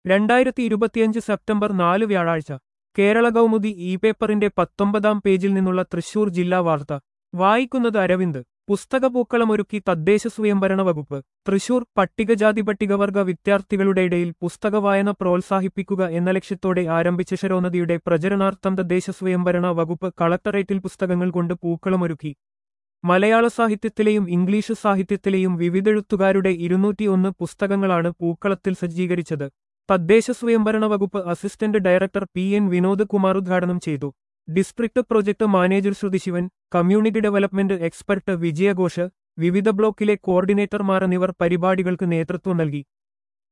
രണ്ടായിരത്തി ഇരുപത്തിയഞ്ച് സെപ്റ്റംബർ നാല് വ്യാഴാഴ്ച കേരള കൗമുദി ഇ പേപ്പറിന്റെ പത്തൊമ്പതാം പേജിൽ നിന്നുള്ള തൃശൂർ ജില്ലാ വാർത്ത വായിക്കുന്നത് അരവിന്ദ് പുസ്തകപൂക്കളമൊരുക്കി തദ്ദേശ സ്വയംഭരണ വകുപ്പ് തൃശൂർ പട്ടികജാതി പട്ടികവർഗ വിദ്യാർത്ഥികളുടെ ഇടയിൽ പുസ്തക വായന പ്രോത്സാഹിപ്പിക്കുക എന്ന ലക്ഷ്യത്തോടെ ആരംഭിച്ച ശരോനദിയുടെ പ്രചരണാർത്ഥം തദ്ദേശ സ്വയംഭരണ വകുപ്പ് കളക്ടറേറ്റിൽ പുസ്തകങ്ങൾ കൊണ്ട് പൂക്കളമൊരുക്കി മലയാള സാഹിത്യത്തിലെയും ഇംഗ്ലീഷ് സാഹിത്യത്തിലെയും വിവിധെഴുത്തുകാരുടെ ഇരുന്നൂറ്റിയൊന്ന് പുസ്തകങ്ങളാണ് പൂക്കളത്തിൽ സജ്ജീകരിച്ചത് തദ്ദേശ സ്വയംഭരണ വകുപ്പ് assistant director P N Vinod Kumar ഉദ്ഘാടനം ചെയ്തു district project manager Sruthisivan community development expert വിജയഘോഷ് വിവിധ ബ്ലോക്കിലെ കോർഡിനേറ്റർമാർ എന്നിവർ പരിപാടികൾക്ക് നേതൃത്വം നൽകി